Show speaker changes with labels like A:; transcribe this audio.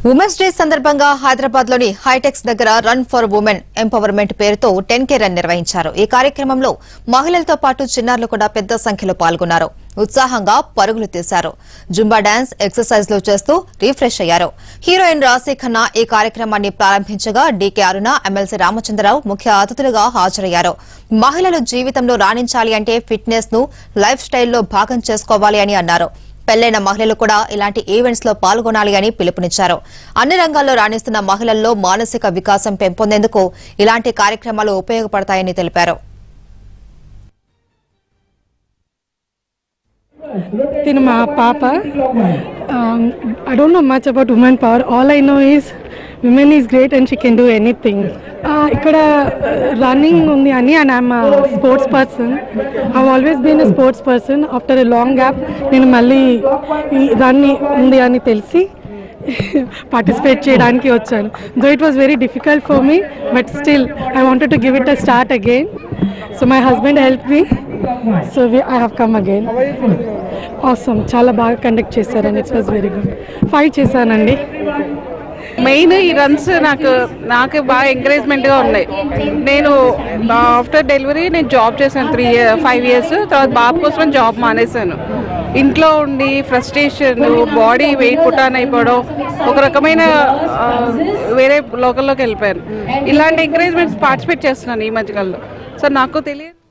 A: women's day సందర్భంగా హైదరాబాద్ లోని హైటెక్స్ దగ్గర రన్ ఫర్ ఉమెన్ ఎంపవర్మెంట్ పేరుతో టెన్ కే రన్ నిర్వహించారు ఈ కార్యక్రమంలో మహిళలతో పాటు చిన్నారులు కూడా పెద్ద సంఖ్యలో పాల్గొన్నారు ఉత్సాహంగా పరుగులు తీశారు జుంబా డాన్స్ ఎక్సర్సైజ్ లు చేస్తూ రీఫ్రెష్ అయ్యారు హీరోయిన్ రాశి ఖన్నా ఈ కార్యక్రమాన్ని ప్రారంభించగా డీకే అరుణ ఎమ్మెల్సీ రామచంద్రరావు ముఖ్య అతిథులుగా హాజరయ్యారు మహిళలు జీవితంలో రాణించాలి అంటే ఫిట్నెస్ ను లైఫ్ స్టైల్లో భాగం చేసుకోవాలి అని అన్నారు పెళ్లైన మహిళలు కూడా ఇలాంటి ఈవెంట్స్ లో పాల్గొనాలి అని పిలుపునిచ్చారు అన్ని రంగాల్లో రాణిస్తున్న మహిళల్లో మానసిక వికాసం పెంపొందేందుకు ఇలాంటి కార్యక్రమాలు ఉపయోగపడతాయని తెలిపారు
B: తిను మా పాప I don't know much about women power all I know is women is great and she can do anything ఇక్కడ రన్నింగ్ ఉంది అని and I'm sports person I always been a sports person after a long gap నేను మళ్ళీ ఈ run ఉంది అని తెలిసి participate చేయడానికి వచ్చాను though it was very difficult for me but still I wanted to give it a start again so my husband help me so I have come again అవసరం చాలా బాగా కండక్ట్ చేశారండి it's was very good fight చేశానండి
C: main ఈ runs నాకు నాకు బాగా ఎంకరేజ్మెంట్గా ఉన్నాయి నేను ఆఫ్టర్ డెలివరీ నేను జాబ్ చేశాను త్రీ ఫైవ్ ఇయర్స్ తర్వాత బాబు కోసం జాబ్ మానేశాను ఇంట్లో ఉండి ఫ్రస్ట్రేషన్ బాడీ వెయిట్ పుట్టాన్ అయిపోవడం ఒక రకమైన ఆ, వేరే లోకల్లోకి వెళ్ళిపోయాను ఇలాంటి ఎంకరేజ్మెంట్స్ పార్టిసిపేట్ చేస్తున్నాను ఈ మధ్యకాలంలో సో నాకు తెలియదు